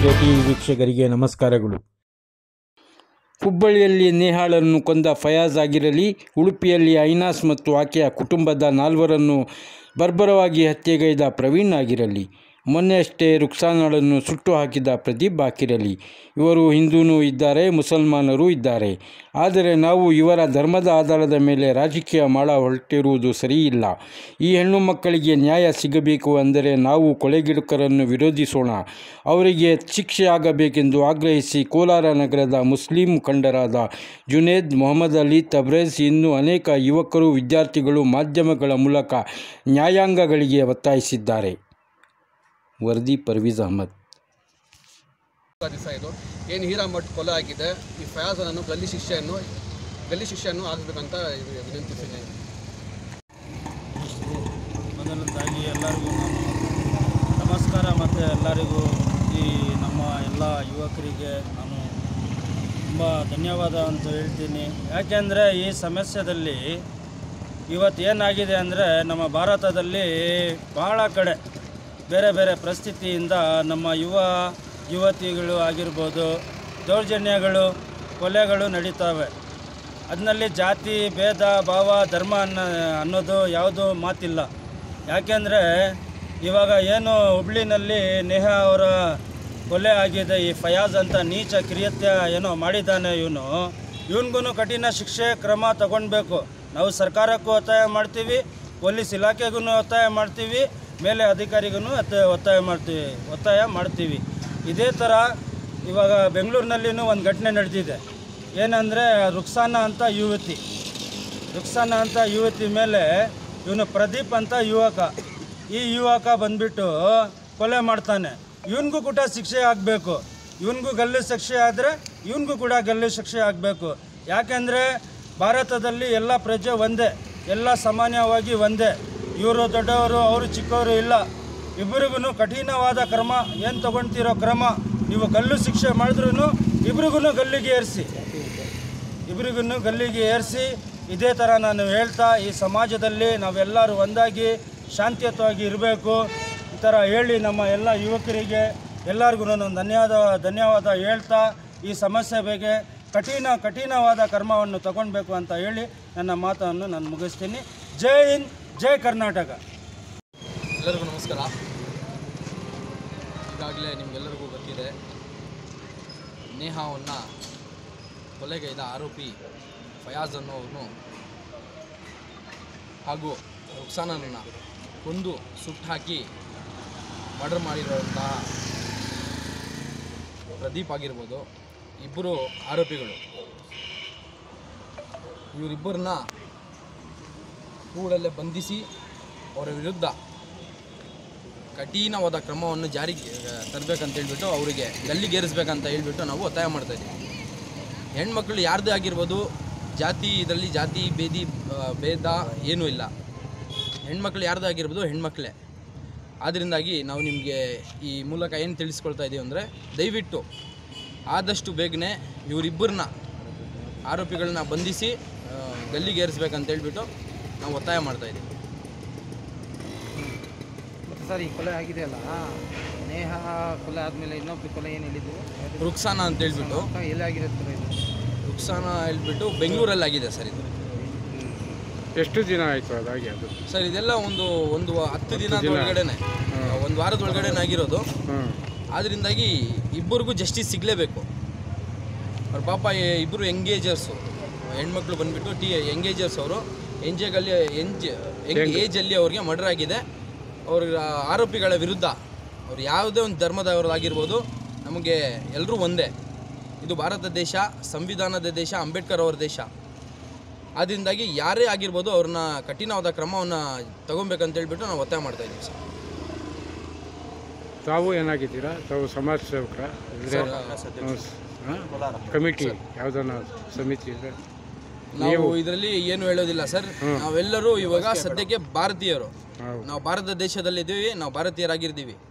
India TV ವೀಕ್ಷಕರಿಗೆ ನಮಸ್ಕಾರಗಳು ಹುಬ್ಬಳ್ಳಿಯಲ್ಲಿ ನೇಹಾಳನ್ನು ಕೊಂದ ಫಯಾಜ್ ಆಗಿರಲಿ ಉಡುಪಿಯಲ್ಲಿ ಐನಾಸ್ ಮತ್ತು ಆಕೆಯ ಕುಟುಂಬದ ನಾಲ್ವರನ್ನು ಬರ್ಬರವಾಗಿ ಹತ್ಯೆಗೈದ ಪ್ರವೀಣ್ ಆಗಿರಲಿ ಮೊನ್ನೆಯಷ್ಟೇ ರುಕ್ಸಾನಾಳನ್ನು ಸುಟ್ಟು ಹಾಕಿದ ಪ್ರದೀಪ್ ಆಗಿರಲಿ ಇವರು ಹಿಂದೂನೂ ಇದ್ದಾರೆ ಮುಸಲ್ಮಾನರೂ ಇದ್ದಾರೆ ಆದರೆ ನಾವು ಇವರ ಧರ್ಮದ ಆಧಾರದ ಮೇಲೆ ರಾಜಕೀಯ ಮಾಡ ಹೊರಟಿರುವುದು ಸರಿಯಿಲ್ಲ ಈ ಹೆಣ್ಣು ಮಕ್ಕಳಿಗೆ ನ್ಯಾಯ ಸಿಗಬೇಕು ಅಂದರೆ ನಾವು ಕೊಲೆಗಿಡುಕರನ್ನು ವಿರೋಧಿಸೋಣ ಅವರಿಗೆ ಶಿಕ್ಷೆ ಆಗಬೇಕೆಂದು ಆಗ್ರಹಿಸಿ ಕೋಲಾರ ನಗರದ ಮುಸ್ಲಿಂ ಮುಖಂಡರಾದ ಜುನೇದ್ ಮೊಹಮ್ಮದ್ ಅಲಿ ತಬ್ರೇಜ್ ಇನ್ನೂ ಅನೇಕ ಯುವಕರು ವಿದ್ಯಾರ್ಥಿಗಳು ಮಾಧ್ಯಮಗಳ ಮೂಲಕ ನ್ಯಾಯಾಂಗಗಳಿಗೆ ಒತ್ತಾಯಿಸಿದ್ದಾರೆ ವರದಿ ಪರ್ವೀಜ್ ಅಹಮದ್ ದಿವಸ ಇದು ಏನು ಹೀರಾಮಠ್ ಕೊಲೆ ಆಗಿದೆ ಈ ಫಯಾಜನನ್ನು ಗಲ್ಲಿ ಶಿಕ್ಷೆಯನ್ನು ಗಲ್ಲಿ ಶಿಕ್ಷೆಯನ್ನು ಆಗಬೇಕಂತ ಇದು ವಿನಂತಿಸಿದ್ದೀನಿ ಮೊದಲನೇದಾಗಿ ಎಲ್ಲರಿಗೂ ನಾನು ನಮಸ್ಕಾರ ಮತ್ತು ಎಲ್ಲರಿಗೂ ಈ ನಮ್ಮ ಎಲ್ಲ ಯುವಕರಿಗೆ ನಾನು ತುಂಬ ಧನ್ಯವಾದ ಅಂತ ಹೇಳ್ತೀನಿ ಯಾಕೆಂದರೆ ಈ ಸಮಸ್ಯೆದಲ್ಲಿ ಇವತ್ತು ಏನಾಗಿದೆ ಅಂದರೆ ನಮ್ಮ ಭಾರತದಲ್ಲಿ ಬಹಳ ಕಡೆ ಬೇರೆ ಬೇರೆ ಪರಿಸ್ಥಿತಿಯಿಂದ ನಮ್ಮ ಯುವ ಯುವತಿಗಳು ಆಗಿರ್ಬೋದು ದೌರ್ಜನ್ಯಗಳು ಕೊಲೆಗಳು ನಡೀತವೆ ಅದರಲ್ಲಿ ಜಾತಿ ಭೇದ ಭಾವ ಧರ್ಮ ಅನ್ನೋ ಅನ್ನೋದು ಯಾವುದೂ ಮಾತಿಲ್ಲ ಯಾಕೆಂದರೆ ಇವಾಗ ಏನು ಹುಬ್ಳಿನಲ್ಲಿ ನೇಹಾ ಅವರ ಕೊಲೆ ಆಗಿದೆ ಈ ಫಯಾಜ್ ಅಂತ ನೀಚ ಕ್ರಿಯತ್ಯ ಏನೋ ಮಾಡಿದ್ದಾನೆ ಇವನು ಇವನಿಗೂ ಕಠಿಣ ಶಿಕ್ಷೆ ಕ್ರಮ ತಗೊಳ್ಬೇಕು ನಾವು ಸರ್ಕಾರಕ್ಕೂ ಒತ್ತಾಯ ಮಾಡ್ತೀವಿ ಪೊಲೀಸ್ ಇಲಾಖೆಗೂ ಒತ್ತಾಯ ಮಾಡ್ತೀವಿ ಮೇಲೆ ಅಧಿಕಾರಿಗೂ ಒತ್ತಾಯ ಒತ್ತಾಯ ಮಾಡ್ತೀವಿ ಒತ್ತಾಯ ಮಾಡ್ತೀವಿ ಇದೇ ಥರ ಇವಾಗ ಬೆಂಗಳೂರಿನಲ್ಲಿನೂ ಒಂದು ಘಟನೆ ನಡೆದಿದೆ ಏನಂದರೆ ರುಕ್ಸಾನ ಅಂತ ಯುವತಿ ರುಕ್ಸಾನ ಅಂತ ಯುವತಿ ಮೇಲೆ ಇವನು ಪ್ರದೀಪ್ ಅಂತ ಯುವಕ ಈ ಯುವಕ ಬಂದ್ಬಿಟ್ಟು ಕೊಲೆ ಮಾಡ್ತಾನೆ ಇವನಿಗೂ ಕೂಡ ಶಿಕ್ಷೆ ಆಗಬೇಕು ಇವನಿಗೂ ಗಲ್ಲು ಶಿಕ್ಷೆ ಆದರೆ ಇವನಿಗೂ ಕೂಡ ಗಲ್ಲು ಶಿಕ್ಷೆ ಆಗಬೇಕು ಯಾಕೆಂದರೆ ಭಾರತದಲ್ಲಿ ಎಲ್ಲ ಪ್ರಜೆ ಒಂದೇ ಎಲ್ಲ ಸಾಮಾನ್ಯವಾಗಿ ಒಂದೇ ಇವರು ದೊಡ್ಡವರು ಅವರು ಚಿಕ್ಕವರು ಇಲ್ಲ ಇಬ್ಬರಿಗೂ ಕಠಿಣವಾದ ಕ್ರಮ ಏನು ತಗೊಳ್ತಿರೋ ಕ್ರಮ ನೀವು ಗಲ್ಲು ಶಿಕ್ಷೆ ಮಾಡಿದ್ರೂ ಇಬ್ರಿಗೂ ಗಲ್ಲಿಗೆ ಏರಿಸಿ ಇಬ್ರಿಗೂ ಗಲ್ಲಿಗೆ ಏರಿಸಿ ಇದೇ ಥರ ನಾನು ಹೇಳ್ತಾ ಈ ಸಮಾಜದಲ್ಲಿ ನಾವೆಲ್ಲರೂ ಒಂದಾಗಿ ಶಾಂತಿಯುತವಾಗಿ ಇರಬೇಕು ಈ ಥರ ಹೇಳಿ ನಮ್ಮ ಎಲ್ಲ ಯುವಕರಿಗೆ ಎಲ್ಲರಿಗೂ ನಾನು ಧನ್ಯವಾದ ಧನ್ಯವಾದ ಹೇಳ್ತಾ ಈ ಸಮಸ್ಯೆ ಬಗ್ಗೆ ಕಠಿಣ ಕಠಿಣವಾದ ಕರ್ಮವನ್ನು ತಗೊಳ್ಬೇಕು ಅಂತ ಹೇಳಿ ನನ್ನ ಮಾತನ್ನು ನಾನು ಮುಗಿಸ್ತೀನಿ ಜೈ ಹಿಂದ್ ಜೈ ಕರ್ನಾಟಕ ಎಲ್ಲರಿಗೂ ನಮಸ್ಕಾರ ಈಗಾಗಲೇ ನಿಮಗೆಲ್ಲರಿಗೂ ಗೊತ್ತಿದೆ ನೇಹಾವನ್ನು ಕೊಲೆಗೈದ ಆರೋಪಿ ಫಯಾಜ್ ಅನ್ನೋವನು ಹಾಗೂ ರುಕ್ಸಾನನ್ನು ಕೊಂದು ಸುಟ್ಟು ಹಾಕಿ ಮರ್ಡರ್ ಮಾಡಿರುವಂತಹ ಪ್ರದೀಪ್ ಆಗಿರ್ಬೋದು ಇಬ್ಬರು ಆರೋಪಿಗಳು ಇವರಿಬ್ಬರನ್ನ ಕೂಡಲೇ ಬಂಧಿಸಿ ಅವರ ವಿರುದ್ಧ ಕಠಿಣವಾದ ಕ್ರಮವನ್ನು ಜಾರಿಗೆ ತರಬೇಕಂತ ಹೇಳ್ಬಿಟ್ಟು ಅವರಿಗೆ ಗಲ್ಲಿಗೇರಿಸ್ಬೇಕಂತ ಹೇಳ್ಬಿಟ್ಟು ನಾವು ಒತ್ತಾಯ ಮಾಡ್ತಾ ಇದ್ದೀವಿ ಹೆಣ್ಮಕ್ಳು ಯಾರ್ದೇ ಆಗಿರ್ಬೋದು ಜಾತಿ ಇದರಲ್ಲಿ ಜಾತಿ ಭೇದಿ ಆ, ಭೇದ ಏನೂ ಇಲ್ಲ ಹೆಣ್ಮಕ್ಳು ಯಾರ್ದೇ ಆಗಿರ್ಬೋದು ಹೆಣ್ಮಕ್ಳೇ ಆದ್ದರಿಂದಾಗಿ ನಾವು ನಿಮಗೆ ಈ ಮೂಲಕ ಏನು ತಿಳಿಸ್ಕೊಳ್ತಾ ಇದ್ದೀವಿ ಅಂದರೆ ದಯವಿಟ್ಟು ಆದಷ್ಟು ಬೇಗನೆ ಇವರಿಬ್ಬರನ್ನ ಆರೋಪಿಗಳನ್ನ ಬಂಧಿಸಿ ಆ, ಗಲ್ಲಿಗೇರಿಸ್ಬೇಕಂತ ಹೇಳ್ಬಿಟ್ಟು ನಾವು ಒತ್ತಾಯ ಮಾಡ್ತಾ ಇದ್ದೀವಿ ಮತ್ತೆ ಸರ್ ಈ ಕೊಲೆ ಆಗಿದೆಯಲ್ಲ ನೇಹ ಕೊಲೆ ಆದಮೇಲೆ ಇನ್ನೊಬ್ಬ ಕೊಲೆ ಏನು ಹೇಳಿದ್ದು ರುಕ್ಸಾನ ಅಂತ ಹೇಳ್ಬಿಟ್ಟು ಎಲ್ಲಿ ಆಗಿರುತ್ತೆ ಸರ್ ಇದು ರುಕ್ಸಾನ ಹೇಳ್ಬಿಟ್ಟು ಬೆಂಗಳೂರಲ್ಲಿ ಆಗಿದೆ ಸರ್ ಇದು ಎಷ್ಟು ದಿನ ಆಯಿತು ಅದಾಗಿ ಅದು ಸರ್ ಇದೆಲ್ಲ ಒಂದು ಒಂದು ಹತ್ತು ದಿನದ ಒಳಗಡೆನೆ ಒಂದು ವಾರದ ಒಳಗಡೆನೆ ಆಗಿರೋದು ಹಾಂ ಆದ್ರಿಂದಾಗಿ ಇಬ್ಬರಿಗೂ ಜಸ್ಟಿಸ್ ಸಿಗಲೇಬೇಕು ಅವ್ರ ಪಾಪ ಎ- ಇಬ್ಬರು ಎಂಗೇಜರ್ಸು ಹೆಣ್ಮಕ್ಳು ಬಂದ್ಬಿಟ್ಟು ಟಿ ಎಂಗೇಜರ್ಸ್ ಅವರು ಎಂಜೆಗಲ್ಲಿ ಎಂಜ್ ಏಜಲ್ಲಿ ಅವ್ರಿಗೆ ಮರ್ಡರ್ ಆಗಿದೆ ಅವ್ರ ಆರೋಪಿಗಳ ವಿರುದ್ಧ ಅವ್ರು ಯಾವುದೇ ಒಂದು ಧರ್ಮದವರಾಗಿರ್ಬೋದು ನಮಗೆ ಎಲ್ಲರೂ ಒಂದೇ ಇದು ಭಾರತ ದೇಶ ಸಂವಿಧಾನದ ದೇಶ ಅಂಬೇಡ್ಕರ್ ಅವರ ದೇಶ ಆದ್ದರಿಂದಾಗಿ ಯಾರೇ ಆಗಿರ್ಬೋದು ಅವ್ರನ್ನ ಕಠಿಣವಾದ ಕ್ರಮವನ್ನು ತಗೊಬೇಕಂತ ಹೇಳ್ಬಿಟ್ಟು ನಾವು ಒತ್ತಾಯ ಮಾಡ್ತಾ ಇದ್ದೀವಿ ಸರ್ ತಾವು ಏನಾಗಿದ್ದೀರಾ ತಾವು ಸಮಾಜ ಸೇವಕರ ಕಮಿಟಿ ಯಾವುದನ್ನ ಸಮಿತಿ ಇದೆ ನಾವು ಇದರಲ್ಲಿ ಏನು ಹೇಳೋದಿಲ್ಲ ಸರ್ ನಾವೆಲ್ಲರೂ ಇವಾಗ ಸದ್ಯಕ್ಕೆ ಭಾರತೀಯರು ಹೌದು ನಾವು ಭಾರತ ದೇಶದಲ್ಲಿದ್ದೀವಿ ನಾವು ಭಾರತೀಯರಾಗಿರ್ತೀವಿ